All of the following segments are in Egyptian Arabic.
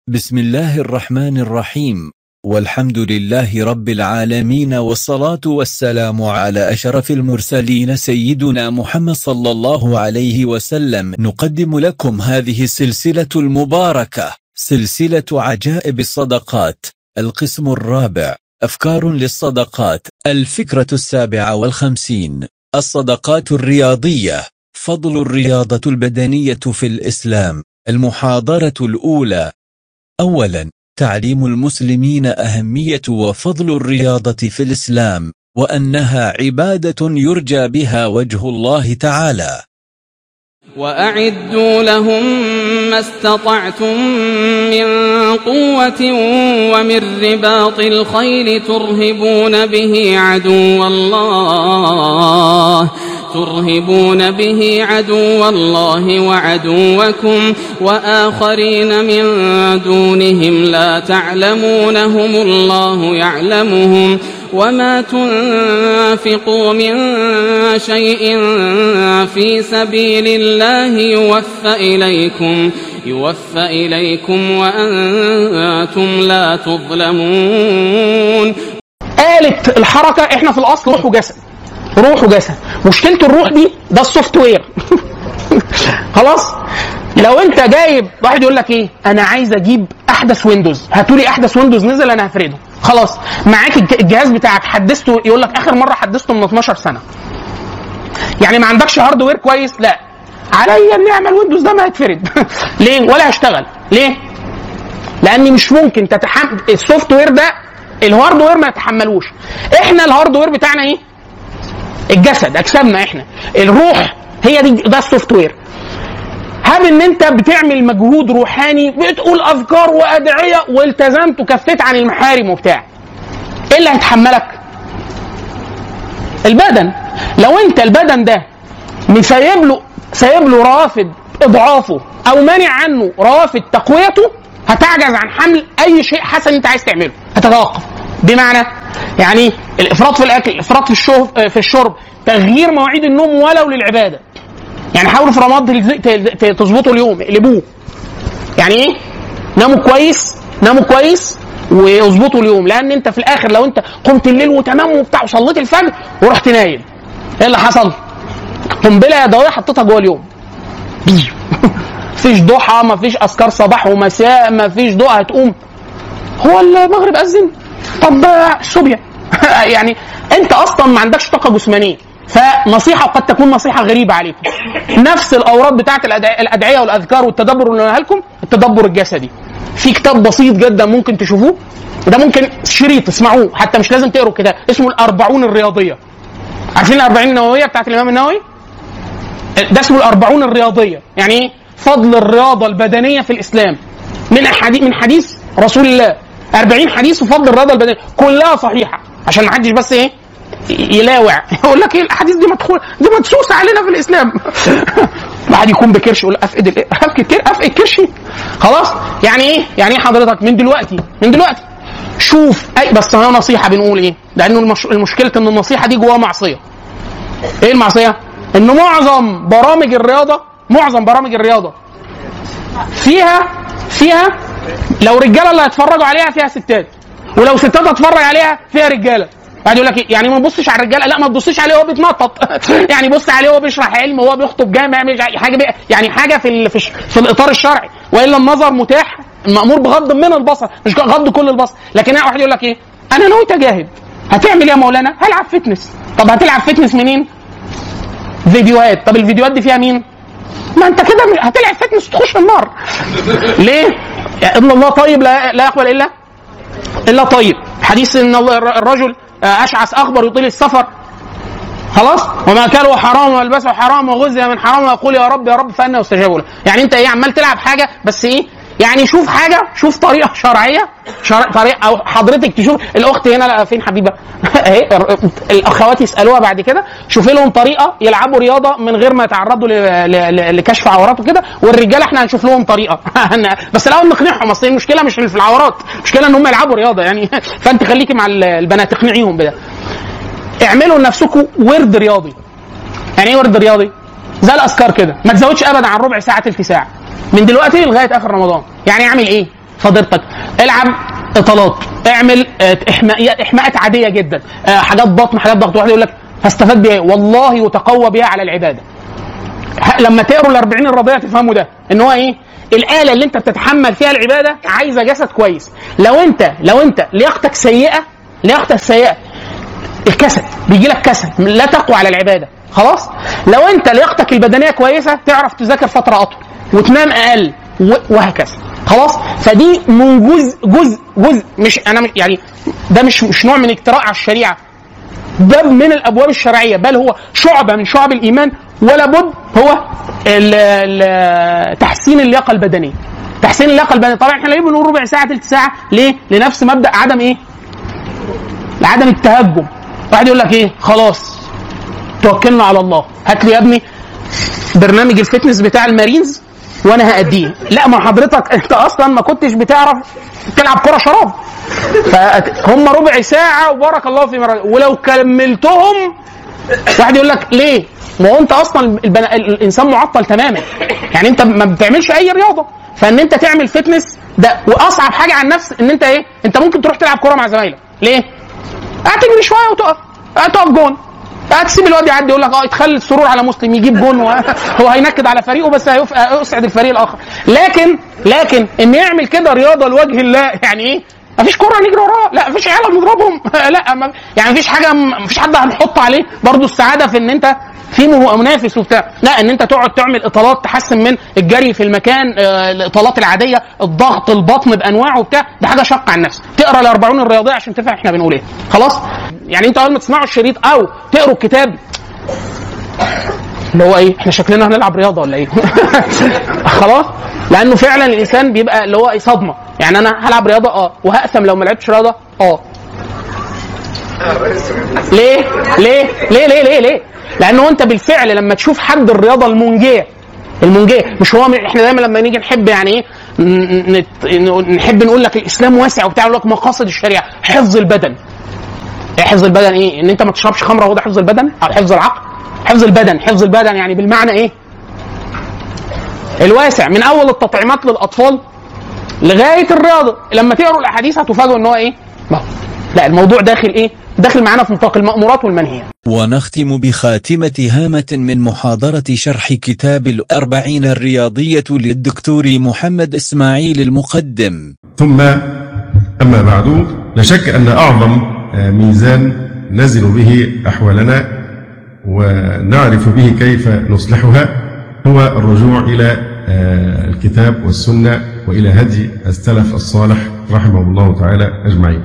بسم الله الرحمن الرحيم والحمد لله رب العالمين والصلاة والسلام على أشرف المرسلين سيدنا محمد صلى الله عليه وسلم نقدم لكم هذه السلسلة المباركة سلسلة عجائب الصدقات القسم الرابع أفكار للصدقات الفكرة السابعة والخمسين الصدقات الرياضية فضل الرياضة البدنية في الإسلام المحاضرة الأولى أولا تعليم المسلمين أهمية وفضل الرياضة في الإسلام وأنها عبادة يرجى بها وجه الله تعالى وأعدوا لهم ما استطعتم من قوة ومن رباط الخيل ترهبون به عدو الله ترهبون به عدو الله وعدوكم وآخرين من دونهم لا تعلمونهم الله يعلمهم وما تنفقوا من شيء في سبيل الله يوفى إليكم يوفى إليكم وأنتم لا تظلمون آلة الحركة احنا في الأصل روح وجسد روح وجسد مشكلة الروح دي ده السوفت وير خلاص لو انت جايب واحد يقول لك ايه انا عايز اجيب احدث ويندوز هاتوا لي احدث ويندوز نزل انا هفرده خلاص معاك الج- الجهاز بتاعك حدثته يقول لك اخر مره حدثته من 12 سنه يعني ما عندكش هاردوير كويس لا عليا اني اعمل ويندوز ده ما هيتفرد ليه ولا هيشتغل ليه لان مش ممكن تتحمل السوفت وير ده الهاردوير ما يتحملوش احنا الهاردوير بتاعنا ايه الجسد اجسامنا احنا الروح هي دي ده السوفت وير هل ان انت بتعمل مجهود روحاني بتقول اذكار وادعيه والتزمت وكفيت عن المحارم وبتاع ايه اللي هيتحملك البدن لو انت البدن ده مسيب له سايب له روافد اضعافه او مانع عنه روافد تقويته هتعجز عن حمل اي شيء حسن انت عايز تعمله هتتوقف بمعنى يعني الافراط في الاكل الافراط في الشرب في الشرب تغيير مواعيد النوم ولو للعباده يعني حاولوا في رمضان تلز- تل- ت- تظبطوا اليوم اقلبوه يعني ايه ناموا كويس ناموا كويس واظبطوا اليوم لان انت في الاخر لو انت قمت الليل وتمام وبتاع وصليت الفجر ورحت نايم ايه اللي حصل؟ قنبله يدويه حطيتها جوه اليوم مفيش ضحى مفيش اذكار صباح ومساء مفيش ضوء هتقوم هو المغرب اذن طب الصبح يعني انت اصلا ما عندكش طاقه جسمانيه فنصيحه وقد تكون نصيحه غريبه عليكم نفس الاوراد بتاعت الأدع- الادعيه والاذكار والتدبر اللي قلناها لكم التدبر الجسدي في كتاب بسيط جدا ممكن تشوفوه وده ممكن شريط اسمعوه حتى مش لازم تقروا كده اسمه الأربعون الرياضية عارفين الأربعين النووية بتاعت الإمام النووي ده اسمه الأربعون الرياضية يعني ايه فضل الرياضة البدنية في الإسلام من حديث من حديث رسول الله 40 حديث وفضل الرياضة البدنية كلها صحيحة عشان ما حدش بس ايه يلاوع يقول لك ايه الاحاديث دي مدخول دي مدسوسه علينا في الاسلام واحد يكون بكرش يقول افقد ال- افقد كر- افقد كرشي خلاص يعني ايه يعني ايه حضرتك من دلوقتي من دلوقتي شوف اي بس هي نصيحه بنقول ايه لانه المش... المشكله ان النصيحه دي جواها معصيه ايه المعصيه ان معظم برامج الرياضه معظم برامج الرياضه فيها فيها لو رجاله اللي هيتفرجوا عليها فيها ستات ولو ستات هتتفرج عليها فيها رجاله بعد يقول لك إيه؟ يعني ما تبصش على الرجاله لا ما تبصيش عليه وهو بيتنطط يعني بص عليه وهو بيشرح علم وهو بيخطب جامع مش حاجه بي... يعني حاجه في ال... في, الش- في الاطار الشرعي والا النظر متاح المامور بغض من البصر مش غض كل البصر لكن واحد يقول لك ايه انا ناوي اجاهد هتعمل ايه يا مولانا هلعب فتنس طب هتلعب فتنس منين فيديوهات طب الفيديوهات دي فيها مين ما انت كده هتلعب فتنس تخش النار ليه يا ابن الله طيب لا, لا يقبل الا الا طيب حديث ان الله- الرجل اشعث اخبر يطيل السفر خلاص وما كانوا حرام والبسه حرام وغذي من حرام ويقول يا رب يا رب فانا يستجاب له يعني انت ايه عمال تلعب حاجه بس ايه يعني شوف حاجه شوف طريقه شرعيه شرع طريقه او حضرتك تشوف الاخت هنا لا فين حبيبه اهي الاخوات يسالوها بعد كده شوفي لهم طريقه يلعبوا رياضه من غير ما يتعرضوا ل- ل- لكشف عورات وكده والرجاله احنا هنشوف لهم طريقه بس الاول نقنعهم اصل المشكله مش في العورات المشكله ان هم يلعبوا رياضه يعني فانت خليكي مع البنات اقنعيهم بده اعملوا لنفسكم ورد رياضي يعني ايه ورد رياضي زي الاذكار كده ما تزودش ابدا عن ربع ساعه تلت ساعه من دلوقتي لغايه اخر رمضان يعني اعمل ايه فضيلتك العب اطالات اعمل آه، احماء احماءات عاديه جدا آه، حاجات بطن حاجات ضغط واحد يقول لك هستفاد بيها إيه؟ والله يتقوى بها على العباده ه- لما تقروا ال 40 الرضيع تفهموا ده ان هو ايه الاله اللي انت بتتحمل فيها العباده عايزه جسد كويس لو انت لو انت لياقتك سيئه لياقتك سيئه الكسل بيجي لك كسل لا تقوى على العباده خلاص لو انت لياقتك البدنيه كويسه تعرف تذاكر فتره اطول وتنام اقل و- وهكذا خلاص فدي من جزء جزء جزء مش انا مش يعني ده مش مش نوع من اجتراء على الشريعه باب من الابواب الشرعيه بل هو شعبه من شعب الايمان ولا بد هو ال- ال- تحسين اللياقه البدنيه تحسين اللياقه البدنيه طبعا احنا ليه بنقول ربع ساعه ثلث ساعه ليه لنفس مبدا عدم ايه لعدم التهجم واحد يقول لك ايه خلاص توكلنا على الله هات لي يا ابني برنامج الفتنس بتاع المارينز وانا هاديه لا ما حضرتك انت اصلا ما كنتش بتعرف تلعب كره شراب فهم ربع ساعه وبارك الله في مرة ولو كملتهم واحد يقول لك ليه ما هو انت اصلا البن... الانسان معطل تماما يعني انت ما بتعملش اي رياضه فان انت تعمل فتنس ده واصعب حاجه على النفس ان انت ايه انت ممكن تروح تلعب كوره مع زمايلك ليه هتجري شويه وتقف هتقف جون هتسيب الواد يعدي يقول لك اه يتخلي السرور على مسلم يجيب جون و- هو هينكد على فريقه بس هيف- هيسعد الفريق الاخر لكن لكن ان يعمل كده رياضه لوجه الله يعني ايه مفيش كرة نجري وراها لا مفيش عيال نضربهم لا ما يعني مفيش حاجه مفيش حد هنحط عليه برضو السعاده في ان انت في مه- منافس وبتاع لا ان انت تقعد تعمل اطالات تحسن من الجري في المكان آه، الاطالات العاديه الضغط البطن بانواعه وبتاع ده حاجه شاقه على النفس تقرا ال 40 الرياضيه عشان تفهم احنا بنقول ايه خلاص يعني انت اول ما تسمعوا الشريط او تقروا الكتاب اللي هو ايه احنا شكلنا هنلعب رياضه ولا ايه خلاص لانه فعلا الانسان بيبقى اللي هو ايه صدمه يعني انا هلعب رياضه اه وهقسم لو ما لعبتش رياضه اه ليه ليه ليه ليه ليه ليه لانه انت بالفعل لما تشوف حد الرياضه المنجيه المنجيه مش هو احنا دايما لما نيجي نحب يعني ايه ن- نت- نحب نقول لك الاسلام واسع وبتاع يقول لك مقاصد الشريعه حفظ البدن ايه حفظ البدن ايه ان انت ما تشربش خمره هو ده حفظ البدن او حفظ العقل حفظ البدن حفظ البدن يعني بالمعنى ايه الواسع من اول التطعيمات للاطفال لغايه الرياضه لما تقروا الاحاديث هتفاجئوا ان هو ايه ما هو. لا الموضوع داخل ايه داخل معانا في نطاق المامورات والمنهيات ونختم بخاتمة هامة من محاضرة شرح كتاب الأربعين الرياضية للدكتور محمد إسماعيل المقدم ثم أما بعد لا شك أن أعظم آه، ميزان نزل به أحوالنا ونعرف به كيف نصلحها هو الرجوع إلى آه، الكتاب والسنة وإلى هدي السلف الصالح رحمه الله تعالى أجمعين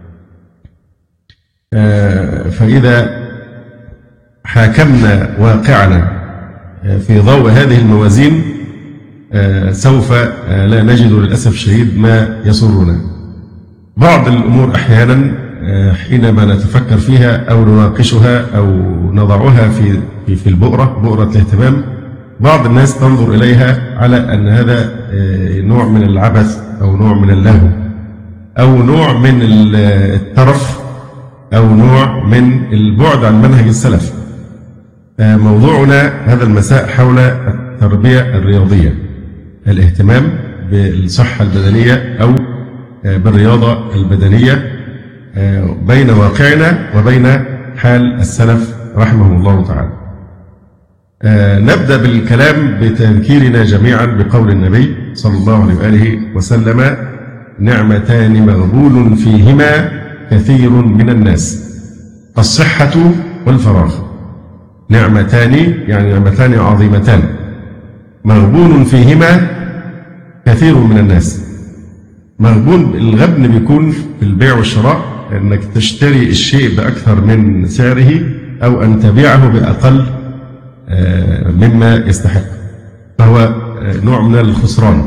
آه، فإذا حاكمنا واقعنا آه، في ضوء هذه الموازين آه، سوف آه، لا نجد للأسف الشديد ما يسرنا بعض الأمور أحيانا آه، حينما نتفكر فيها أو نناقشها أو نضعها في في في البؤرة بؤرة الاهتمام بعض الناس تنظر إليها على أن هذا آه، نوع من العبث أو نوع من اللهو أو نوع من ال- الترف أو نوع من البعد عن منهج السلف آه، موضوعنا هذا المساء حول التربية الرياضية الاهتمام بالصحة البدنية أو آه، بالرياضة البدنية آه، بين واقعنا وبين حال السلف رحمه الله تعالى آه، نبدأ بالكلام بتذكيرنا جميعا بقول النبي صلى الله عليه وآله وسلم نعمتان مغبول فيهما كثير من الناس الصحة والفراغ نعمتان يعني نعمتان عظيمتان مغبون فيهما كثير من الناس مغبون الغبن بيكون في البيع والشراء انك تشتري الشيء باكثر من سعره او ان تبيعه باقل آه، مما يستحق فهو آه، نوع من الخسران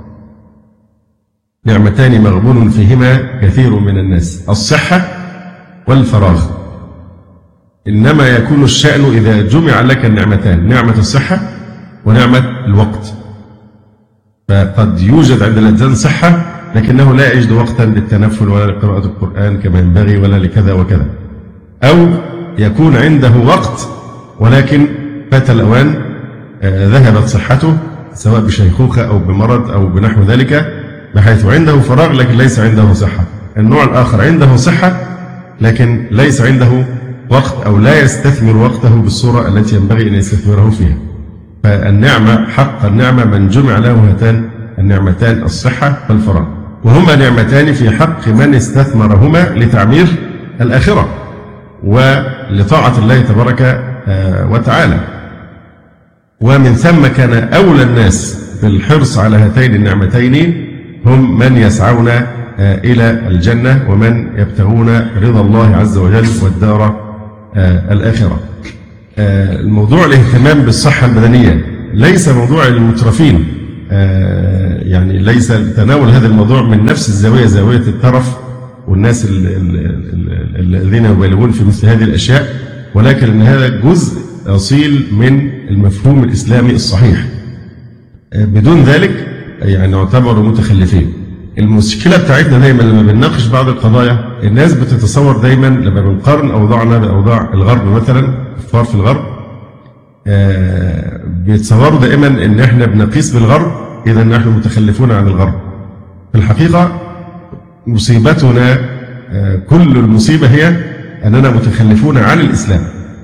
نعمتان مغبون فيهما كثير من الناس الصحة والفراغ إنما يكون الشأن إذا جمع لك النعمتان نعمة الصحة ونعمة الوقت فقد يوجد عند الإنسان صحة لكنه لا يجد وقتا للتنفل ولا لقراءة القرآن كما ينبغي ولا لكذا وكذا أو يكون عنده وقت ولكن فات الأوان آه، ذهبت صحته سواء بشيخوخة أو بمرض أو بنحو ذلك بحيث عنده فراغ لكن ليس عنده صحة النوع الآخر عنده صحة لكن ليس عنده وقت أو لا يستثمر وقته بالصورة التي ينبغي أن يستثمره فيها فالنعمة حق النعمة من جمع له هاتان النعمتان الصحة والفراغ وهما نعمتان في حق من استثمرهما لتعمير الآخرة ولطاعة الله تبارك آه، وتعالى ومن ثم كان أولى الناس بالحرص على هاتين النعمتين هم من يسعون آه، إلى الجنة ومن يبتغون رضا الله عز وجل والدار آه، الآخرة الموضوع الاهتمام بالصحة البدنية ليس موضوع المترفين يعني ليس تناول هذا الموضوع من نفس الزاوية زاوية الترف والناس الذين يبالغون في مثل هذه الأشياء ولكن أن هذا جزء أصيل من المفهوم الإسلامي الصحيح بدون ذلك يعني نعتبر متخلفين المشكلة بتاعتنا دايما لما بنناقش بعض القضايا الناس بتتصور دايما لما بنقارن أوضاعنا بأوضاع الغرب مثلا كفار في الغرب آه، بيتصوروا دائما ان احنا بنقيس بالغرب اذا نحن متخلفون عن الغرب في الحقيقة مصيبتنا آه، كل المصيبة هي أننا متخلفون عن الإسلام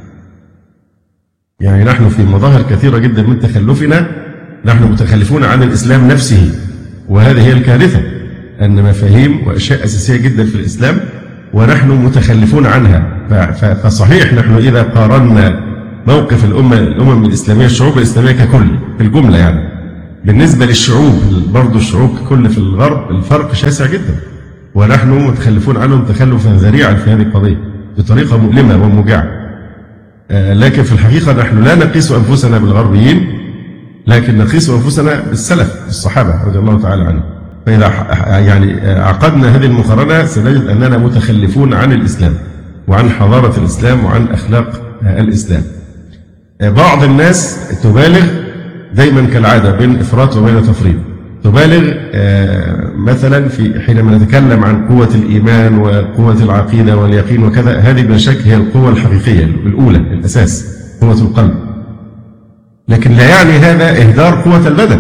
يعني نحن في مظاهر كثيرة جدا من تخلفنا نحن متخلفون عن الإسلام نفسه وهذه هي الكارثة أن مفاهيم وأشياء أساسية جدا في الإسلام ونحن متخلفون عنها فصحيح نحن إذا قارنا موقف الأمة الأمم الإسلامية الشعوب الإسلامية ككل في الجملة يعني بالنسبة للشعوب برضو الشعوب ككل في الغرب الفرق شاسع جدا ونحن متخلفون عنهم تخلفا ذريعا في هذه القضية بطريقة مؤلمة وموجعة آه، لكن في الحقيقة نحن لا نقيس أنفسنا بالغربيين لكن نقيس أنفسنا بالسلف الصحابة رضي الله تعالى عنهم فإذا يعني عقدنا هذه المقارنة سنجد أننا متخلفون عن الإسلام وعن حضارة الإسلام وعن أخلاق الإسلام آه، بعض الناس تبالغ دايما كالعادة بين إفراط وبين تفريط تبالغ آه، مثلا في حينما نتكلم عن قوة الإيمان وقوة العقيدة واليقين وكذا هذه بلا شك هي القوة الحقيقية الأولى الأساس قوة القلب لكن لا يعني هذا إهدار قوة البدن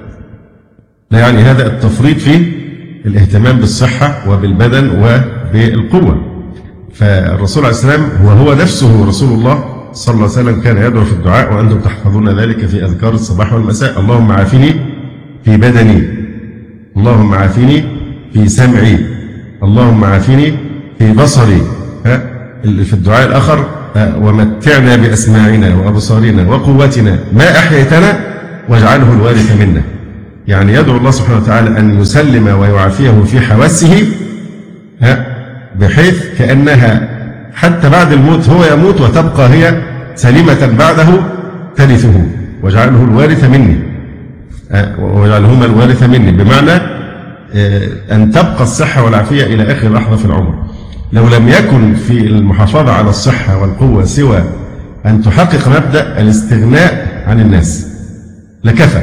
لا يعني هذا التفريط في الاهتمام بالصحة وبالبدن وبالقوة فالرسول عليه السلام هو هو نفسه رسول الله صلى الله عليه وسلم كان يدعو في الدعاء وأنتم تحفظون ذلك في أذكار الصباح والمساء اللهم عافني في بدني اللهم عافني في سمعي اللهم عافني في بصري ها في الدعاء الآخر ومتعنا بأسماعنا وأبصارنا وقوتنا ما أحييتنا واجعله الوارث منا يعني يدعو الله سبحانه وتعالى أن يسلم ويعافيه في حواسه ها بحيث كأنها حتى بعد الموت هو يموت وتبقى هي سليمة بعده ترثه واجعله الوارث مني واجعلهما الوارث مني بمعنى آه، أن تبقى الصحة والعافية إلى آخر لحظة في العمر لو لم يكن في المحافظة على الصحة والقوة سوى أن تحقق مبدأ الاستغناء عن الناس لكفى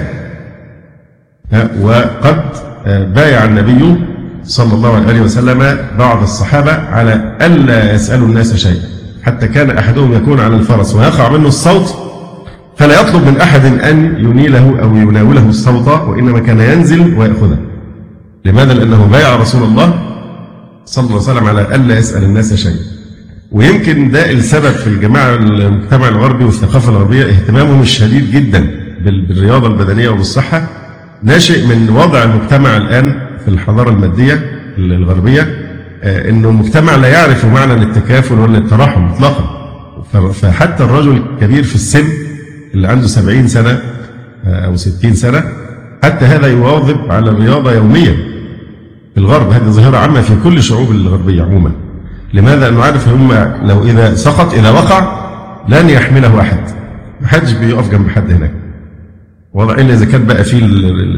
وقد آه، بايع النبي صلى الله عليه وسلم بعض الصحابة على ألا يسألوا الناس شيئا حتى كان أحدهم يكون على الفرس ويقع منه الصوت فلا يطلب من أحد أن ينيله أو يناوله الصوت وإنما كان ينزل ويأخذه لماذا؟ لأنه بايع رسول الله صلى الله عليه وسلم على ألا يسأل الناس شيئا ويمكن ده السبب في الجماعة المجتمع الغربي والثقافة الغربية اهتمامهم الشديد جدا بالرياضة البدنية وبالصحة ناشئ من وضع المجتمع الآن في الحضارة المادية الغربية آه، انه المجتمع لا يعرف معنى التكافل ولا التراحم مطلقا فحتى الرجل الكبير في السن اللي عنده سبعين سنة آه، أو ستين سنة حتى هذا يواظب على الرياضة يوميا في الغرب هذه ظاهرة عامة في كل الشعوب الغربية عموما لماذا؟ لأنه عارف هم لو إذا سقط إذا وقع لن يحمله أحد ما حدش بيقف جنب حد هناك وضع إلا إذا كان بقى فيه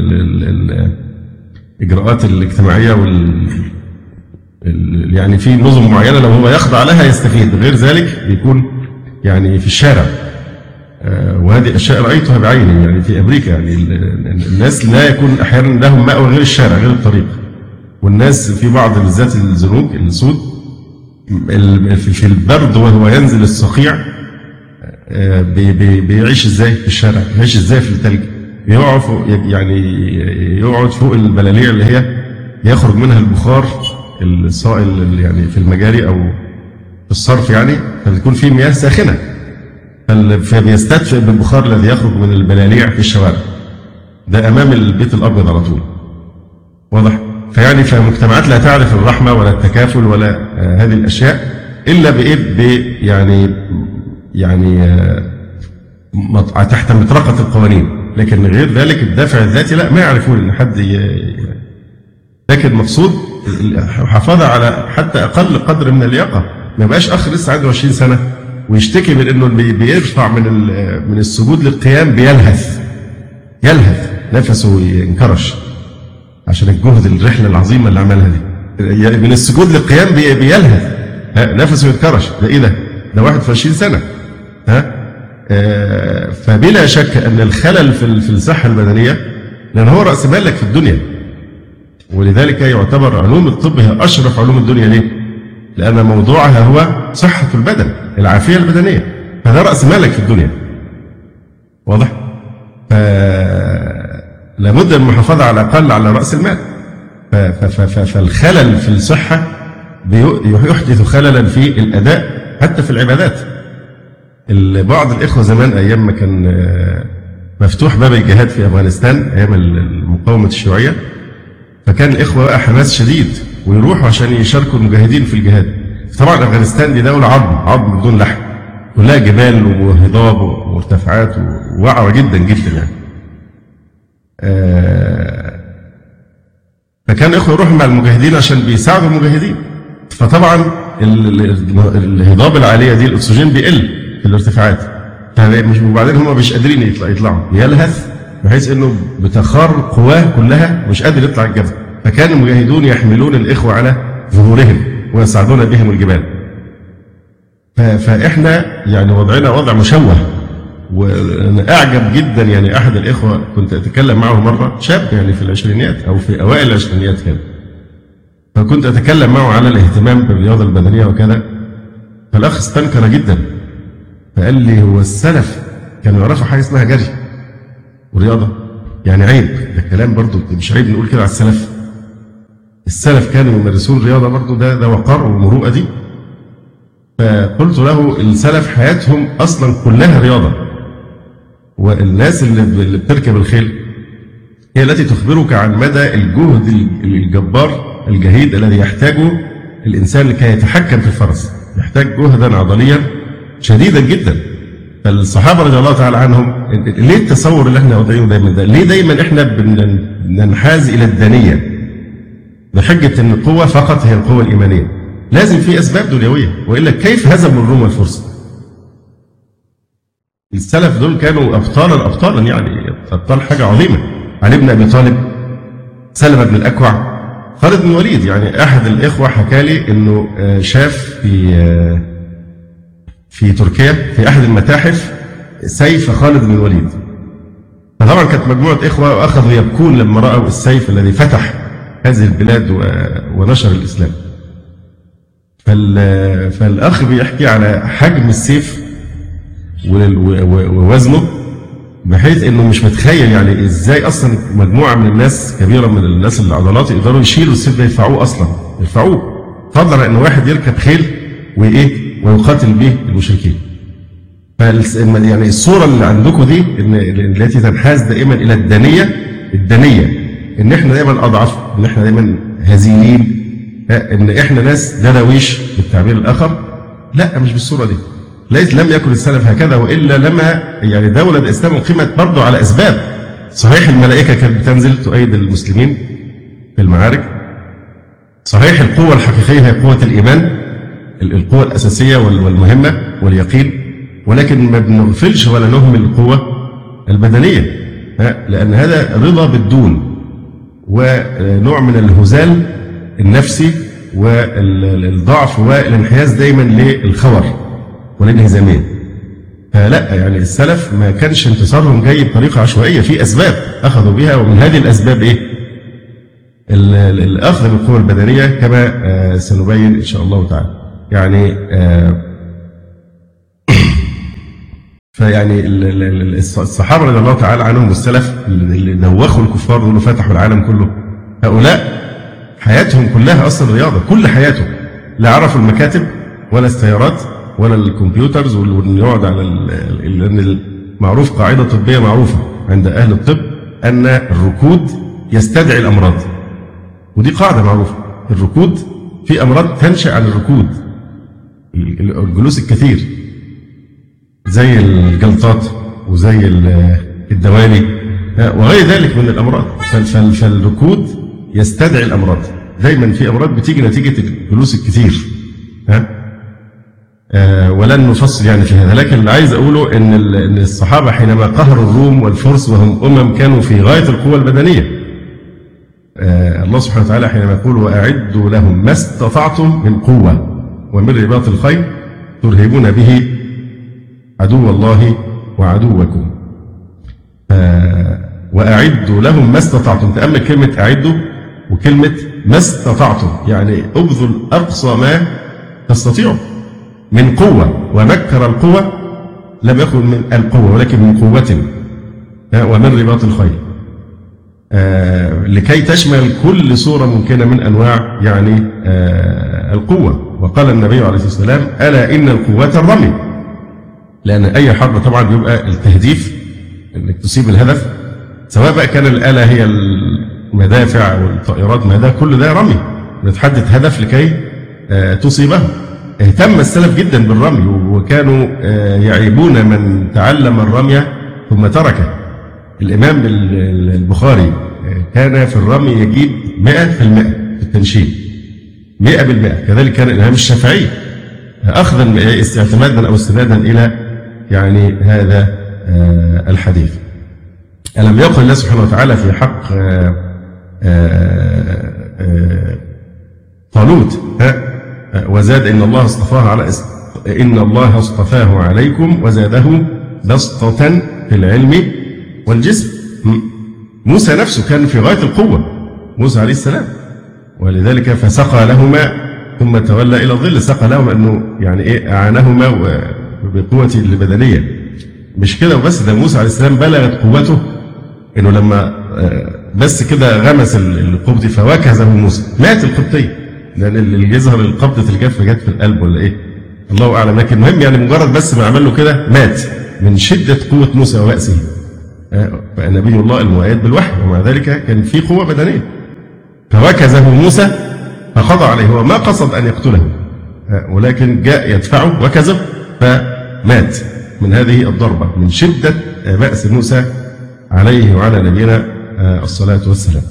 الإجراءات الاجتماعية وال يعني في نظم معينة لو هو يخضع لها يستفيد غير ذلك بيكون يعني في الشارع آه، وهذه أشياء رأيتها بعيني يعني في أمريكا يعني الناس لا يكون أحيانا لهم مأوى غير الشارع غير الطريق والناس في بعض بالذات الزنوج السود في البرد وهو ينزل الصقيع آه، بيعيش ازاي في الشارع بيعيش ازاي في الثلج يقعد فوق يعني يقعد فوق البلاليع اللي هي يخرج منها البخار السائل اللي يعني في المجاري او في الصرف يعني فبيكون فيه مياه ساخنه فال- فبيستدفئ بالبخار الذي يخرج من البلاليع في الشوارع ده امام البيت الابيض على طول واضح فيعني فمجتمعات لا تعرف الرحمه ولا التكافل ولا آه هذه الاشياء الا بايه ب- يعني يعني آه مط- تحت مطرقه القوانين لكن غير ذلك الدافع الذاتي لا ما يعرفون ان حد ي- لكن مقصود الحفاظه على حتى اقل قدر من اللياقه ما يبقاش اخ لسه عنده 20 سنه ويشتكي من انه بي- بيرفع من ال- من السجود للقيام بيلهث يلهث نفسه ينكرش عشان الجهد الرحله العظيمه اللي عملها دي يعني من السجود للقيام بي- بيلهث ها، نفسه يتكرش ده ايه ده؟ ده 21 سنه ها آه، فبلا شك ان الخلل في ال- في الصحه البدنيه لان هو راس مالك في الدنيا ولذلك يعتبر علوم الطب هي اشرف علوم الدنيا ليه؟ لان موضوعها هو صحه البدن العافيه البدنيه فده راس مالك في الدنيا واضح؟ ف لابد من المحافظه على الاقل على راس المال ف- ف- ف- ف- فالخلل في الصحه بي- يحدث خللا في الاداء حتى في العبادات ال- بعض الاخوه زمان ايام ما كان آه، مفتوح باب الجهاد في افغانستان ايام ال- المقاومه الشيوعيه فكان الاخوه بقى حماس شديد ويروحوا عشان يشاركوا المجاهدين في الجهاد طبعا افغانستان دي دوله عظم عظم بدون لحم كلها جبال وهضاب ومرتفعات ووعره جدا جدا يعني آه، فكان الاخوه يروحوا مع المجاهدين عشان بيساعدوا المجاهدين فطبعا ال- ال- الهضاب العاليه دي الاكسجين بيقل في الارتفاعات فمش وبعدين هم مش قادرين يطلع يطلعوا يلهث بحيث انه بتخار قواه كلها مش قادر يطلع الجبل فكان المجاهدون يحملون الاخوه على ظهورهم ويصعدون بهم الجبال ف- فاحنا يعني وضعنا وضع مشوه وانا اعجب جدا يعني احد الاخوه كنت اتكلم معه مره شاب يعني في العشرينيات او في اوائل العشرينيات كان فكنت اتكلم معه على الاهتمام بالرياضه البدنيه وكذا فالاخ استنكر جدا فقال لي هو السلف كانوا يعرفوا حاجه اسمها جري ورياضه يعني عيب ده كلام برضو مش عيب نقول كده على السلف السلف كانوا يمارسون الرياضه برضو ده ده وقار ومروءه دي فقلت له السلف حياتهم اصلا كلها رياضه والناس اللي اللي بتركب الخيل هي التي تخبرك عن مدى الجهد الجبار الجهيد الذي يحتاجه الانسان لكي يتحكم في الفرس يحتاج جهدا عضليا شديدا جدا فالصحابه رضي الله تعالى عنهم ليه التصور اللي احنا واضعينه دايما ده؟ ليه دايما احنا بن- بننحاز الى الدنيه؟ بحجه ان القوه فقط هي القوه الايمانيه. لازم في اسباب دنيويه والا كيف هزموا الروم والفرس؟ السلف دول كانوا ابطالا ابطالا يعني ابطال حاجه عظيمه. علي بن ابي طالب سلمة بن الاكوع خالد بن الوليد يعني احد الاخوه حكى لي انه آه، شاف في آه، في تركيا في احد المتاحف سيف خالد بن الوليد فطبعا كانت مجموعه اخوه واخذوا يبكون لما راوا السيف الذي فتح هذه البلاد و- ونشر الاسلام فال- فالاخ بيحكي على حجم السيف وال- و- و- ووزنه بحيث انه مش متخيل يعني ازاي اصلا مجموعه من الناس كبيره من الناس اللي عضلات يقدروا يشيلوا السيف ده يرفعوه اصلا يرفعوه فضلا ان واحد يركب خيل وايه ويقاتل به المشركين فالس- يعني الصوره اللي عندكم دي ان التي تنحاز دائما الى الدنيه الدنيه ان احنا دايما اضعف ان احنا دايما هزيلين ها، ان احنا ناس درويش بالتعبير الاخر لا مش بالصوره دي ليس لم يكن السلف هكذا والا لما يعني دوله الاسلام اقيمت برضه على اسباب صحيح الملائكه كانت بتنزل تؤيد المسلمين في المعارك صحيح القوه الحقيقيه هي قوه الايمان ال- القوة الأساسية وال- والمهمة واليقين ولكن ما بنغفلش ولا نهمل القوة البدنية ها، لأن هذا رضا بالدون ونوع من الهزال النفسي والضعف والانحياز دايما للخور والانهزامية فلا يعني السلف ما كانش انتصارهم جاي بطريقة عشوائية في أسباب أخذوا بها ومن هذه الأسباب إيه؟ ال- ال- الأخذ بالقوة البدنية كما آه، سنبين إن شاء الله تعالى يعني آه، فيعني ال- ال- ال- الصحابة رضي الله تعالى عنهم والسلف اللي دوخوا الكفار دول وفتحوا العالم كله هؤلاء حياتهم كلها أصلا رياضة كل حياتهم لا عرفوا المكاتب ولا السيارات ولا الكمبيوترز وال- وإنه يقعد على ال- ال- لأن المعروف قاعدة طبية معروفة عند أهل الطب أن الركود يستدعي الأمراض ودي قاعدة معروفة الركود في أمراض تنشأ عن الركود الجلوس الكثير زي الجلطات وزي ال- الدوالي وغير ذلك من الأمراض فال- فال- فالركود يستدعي الأمراض دايما في أمراض بتيجي نتيجة الجلوس الكثير ها آه، ولن نفصل يعني في هذا لكن اللي عايز أقوله إن ال- إن الصحابة حينما قهروا الروم والفرس وهم أمم كانوا في غاية القوة البدنية آه، الله سبحانه وتعالى حينما يقول وأعدوا لهم ما استطعتم من قوة ومن رباط الخيل ترهبون به عدو الله وعدوكم آه، وأعدوا لهم ما استطعتم تأمل كلمة أعدوا وكلمة ما استطعتم يعني ابذل أقصى ما تستطيعوا من قوة ومكر القوة لم يكن من القوة ولكن من قوة آه، ومن رباط الخيل آه، لكي تشمل كل صورة ممكنة من أنواع يعني آه، القوة وقال النبي عليه الصلاة والسلام ألا إن القوة الرمي لأن أي حرب طبعا بيبقى التهديف إنك تصيب الهدف سواء بقى كان الآلة هي المدافع والطائرات ما ده كل ده رمي بتحدد هدف لكي آه، تصيبه اهتم السلف جدا بالرمي وكانوا آه، يعيبون من تعلم الرمي ثم تركه الإمام ال- ال- البخاري آه، كان في الرمي يجيب 100% في التنشين 100% كذلك كان الإمام الشافعي أخذا استعتمادا أو استنادا إلى يعني هذا آه، الحديث ألم يقل الله سبحانه وتعالى في حق آه، آه، آه، طالوت ها آه، وزاد إن الله اصطفاه على اس- إن الله اصطفاه عليكم وزاده بسطة في العلم والجسم م. موسى نفسه كان في غاية القوة موسى عليه السلام ولذلك فسقى لهما ثم تولى إلى الظل سقى لهما أنه يعني إيه أعانهما و- بقوة البدنية مش كده وبس ده موسى عليه السلام بلغت قوته انه لما آه، بس كده غمس ال- القبطي فوكزه موسى مات القبطي لان اللي يظهر القبضة الجافة جت في القلب ولا ايه الله اعلم لكن المهم يعني مجرد بس ما عمل له كده مات من شدة قوة موسى وبأسه آه، فنبي الله المؤيد بالوحي ومع ذلك كان في قوة بدنية فوكزه موسى فقضى عليه هو ما قصد أن يقتله آه، ولكن جاء يدفعه وكزه فمات من هذه الضربة من شدة آه، بأس موسى عليه وعلى نبينا آه، الصلاة والسلام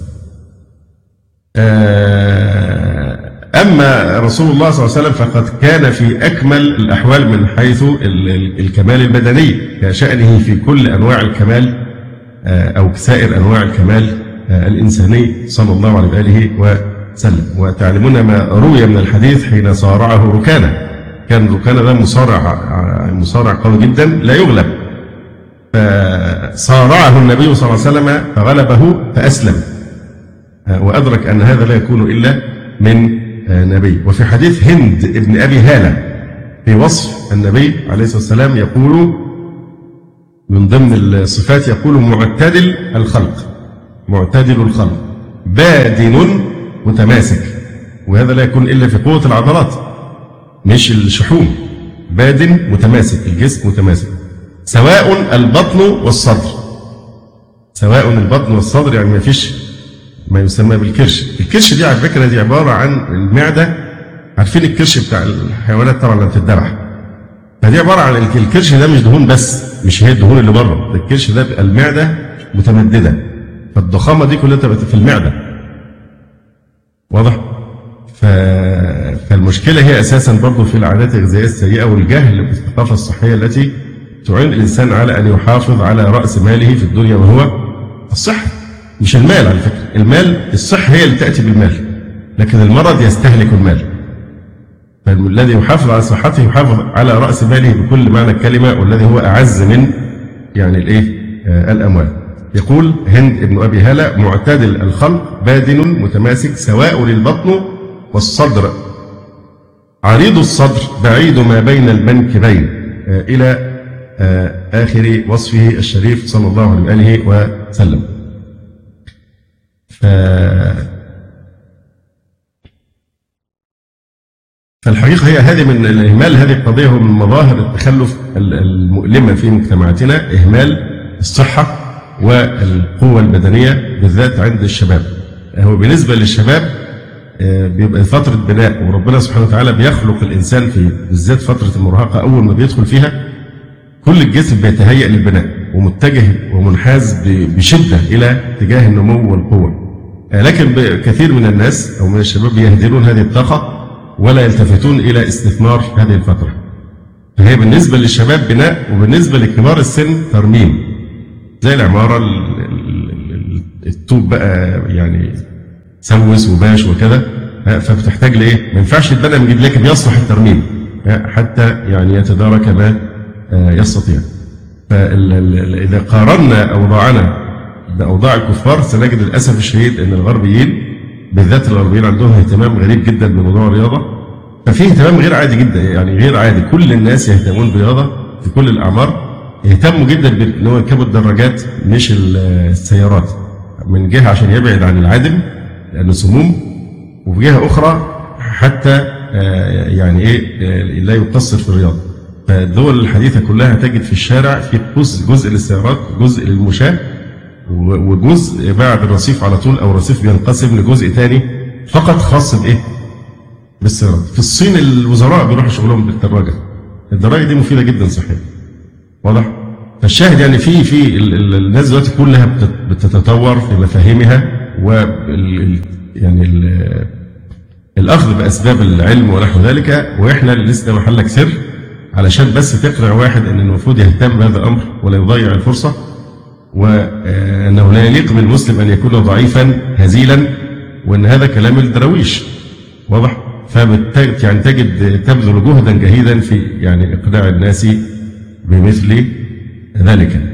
آه، أما رسول الله صلى الله عليه وسلم فقد كان في أكمل الأحوال من حيث ال- ال- الكمال البدني كشأنه في كل أنواع الكمال آه، أو سائر أنواع الكمال آه، الإنساني صلى الله عليه وآله وسلم وتعلمون ما روي من الحديث حين صارعه ركانة كان ركانة ده مصارع مصارع قوي جدا لا يغلب فصارعه النبي صلى الله عليه وسلم فغلبه فأسلم آه، وأدرك أن هذا لا يكون إلا من آه، نبي وفي حديث هند ابن أبي هالة في وصف النبي عليه الصلاة والسلام يقول من ضمن الصفات يقول معتدل الخلق معتدل الخلق بادن متماسك وهذا لا يكون إلا في قوة العضلات مش الشحوم بادن متماسك الجسم متماسك سواء البطن والصدر سواء البطن والصدر يعني ما فيش ما يسمى بالكرش الكرش دي على فكرة دي عبارة عن المعدة عارفين الكرش بتاع الحيوانات طبعا لما بتتذبح فدي عبارة عن الك- الكرش ده مش دهون بس مش هي الدهون اللي بره ده الكرش ده بيبقى المعدة متمددة فالضخامة دي كلها تبقى في المعدة واضح؟ ف... فالمشكلة هي أساسا برضه في العادات الغذائية السيئة والجهل بالثقافة الصحية التي تعين الإنسان على أن يحافظ على رأس ماله في الدنيا وهو الصحة مش المال على فكرة المال الصحة هي اللي تأتي بالمال لكن المرض يستهلك المال فالذي يحافظ على صحته يحافظ على رأس ماله بكل معنى الكلمة والذي هو أعز من يعني الإيه آه الأموال يقول هند ابن أبي هالة معتدل الخلق بادن متماسك سواء البطن والصدر عريض الصدر بعيد ما بين المنكبين آه إلى آه، آخر وصفه الشريف صلى الله عليه وآله وسلم ف فالحقيقة هي هذه من الإهمال هذه القضية هو من مظاهر التخلف المؤلمة في مجتمعاتنا إهمال الصحة والقوة البدنية بالذات عند الشباب هو بالنسبة للشباب آه، بيبقى فترة بناء وربنا سبحانه وتعالى بيخلق الإنسان في بالذات فترة المراهقة أول ما بيدخل فيها كل الجسم بيتهيأ للبناء ومتجه ومنحاز بشدة إلى اتجاه النمو والقوة آه، لكن كثير من الناس أو من الشباب يهدرون هذه الطاقة ولا يلتفتون إلى استثمار هذه الفترة فهي بالنسبة للشباب بناء وبالنسبة لكبار السن ترميم زي العمارة الطوب بقى يعني سوس وباش وكذا فبتحتاج لايه؟ ما ينفعش تبنى من جديد لكن يصلح الترميم حتى يعني يتدارك ما آه، يستطيع. فإذا قارنا أوضاعنا بأوضاع الكفار سنجد للأسف الشديد أن الغربيين بالذات الغربيين عندهم اهتمام غريب جدا بموضوع الرياضة ففي اهتمام غير عادي جدا يعني غير عادي كل الناس يهتمون بالرياضة في كل الأعمار يهتموا جدا بان هو يركبوا الدراجات مش السيارات من جهة عشان يبعد عن العدم لأنه سموم وفي جهة أخرى حتى آه، يعني إيه آه، لا يقصر في الرياضة فالدول الحديثة كلها تجد في الشارع في جزء للسيارات جزء للمشاة وجزء بعد الرصيف على طول أو الرصيف بينقسم لجزء ثاني فقط خاص بإيه؟ بالسيارات في الصين الوزراء بيروحوا شغلهم بالدراجة الدراجة دي مفيدة جدا صحيح واضح؟ فالشاهد يعني في في الناس دلوقتي كلها بتتطور في مفاهيمها و يعني ال الاخذ باسباب العلم ونحو ذلك واحنا لسه محلك سر علشان بس تقنع واحد ان المفروض يهتم بهذا الامر ولا يضيع الفرصه وانه لا يليق بالمسلم ان يكون ضعيفا هزيلا وان هذا كلام الدراويش واضح فبالتالي يعني تجد تبذل جهدا جهيدا في يعني اقناع الناس بمثل ذلك